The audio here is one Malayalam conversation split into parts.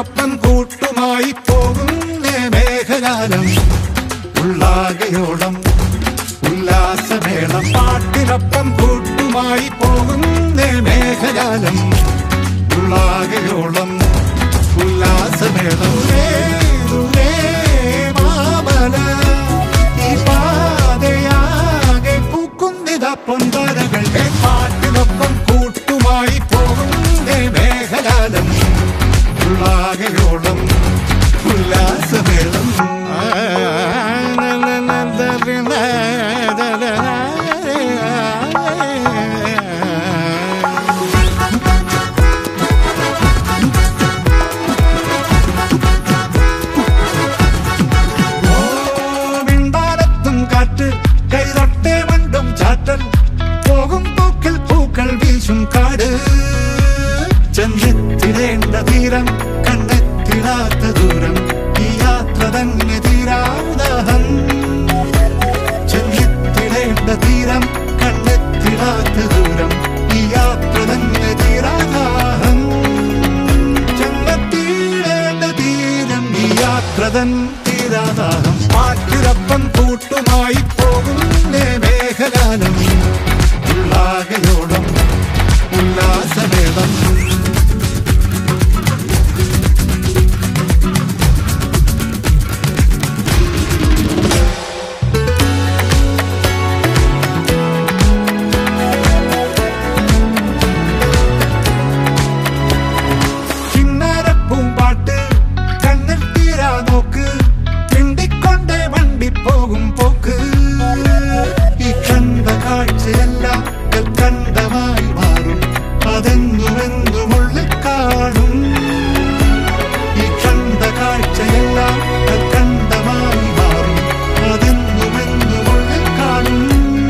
പാട്ടിനൊപ്പം കൂട്ടുമായി പോകുന്നേ മേഘകാലം ഉള്ളാകയോളം ഉല്ലാസമേളം പാട്ടിനൊപ്പം കൂട്ടുമായി പോകുന്നേ മേഘകാലം ഉള്ളാകയോളം ഉല്ലാസമേളം ദൂരെ, ദൂരെ മാമല ഈ പാതയാകെ പൂക്കുന്നിത പൊന്തരകൾ പാട്ടിനൊപ്പം കൂട്ടുമായി പോകുന്നേ മേഘകാലം ഉള്ളാകയോളം ഉല്ലാസമേളം മിണ്ടാരത്തും കാറ്റ് കൈതൊട്ടേ മണ്ടും ചാറ്റൽ പോകും പൂക്കിൽ പൂക്കൾ വീശും കാട് ചെന്നെത്തിടേണ്ട തീരം കണ്ടെത്തിടാത്ത ദൂരം ഈ യാത്ര തന്നെ തീരാദാഹം ചെന്നെത്തിടേണ്ട തീരം കണ്ടെത്തിടാത്ത ദൂരം ഈ യാത്ര തന്നെ തീരാദാഹം ചെന്നെത്തിടേണ്ട തീരം ഈ യാത്ര തൻ തീരാദാഹം പാട്ടിരപ്പം കൂട്ടുമായി പോകുന്നേ മേഘകാലം ഉള്ളാകയോളം ഉല്ലാസവേദം കിന്നാരപ്പൂമ്പാട്ട് കണ്ണിൽ തീരാ നോക്ക് തിണ്ടിക്കൊണ്ടേ വണ്ടി പോകും പോക്ക് ഈ കണ്ട കാഴ്ചയെല്ലാം കണ്ടമായി മാറും അതെന്നുമെന്നും ഉള്ളിൽ കാണും ഈ കണ്ട കാഴ്ചയെല്ലാം കണ്ടമായി മാറും അതെന്നുമെന്നും ഉള്ളിൽ കാണും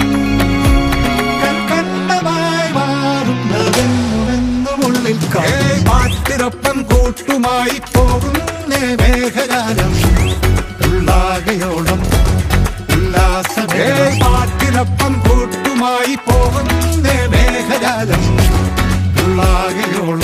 കണ്ടമായി മാറുന്നതെന്നുമെന്നും ഉള്ളിൽ കാണും പാട്ടിനൊപ്പം കൂട്ടുമായി പോകുന്നേ മേഘകാലം ഉള്ളാകയോളം ഉല്ലാസമേ പാട്ടിനൊപ്പം കൂട്ടുമായി പോകുന്നേ മേഘകാലം ഉള്ളാകയോളം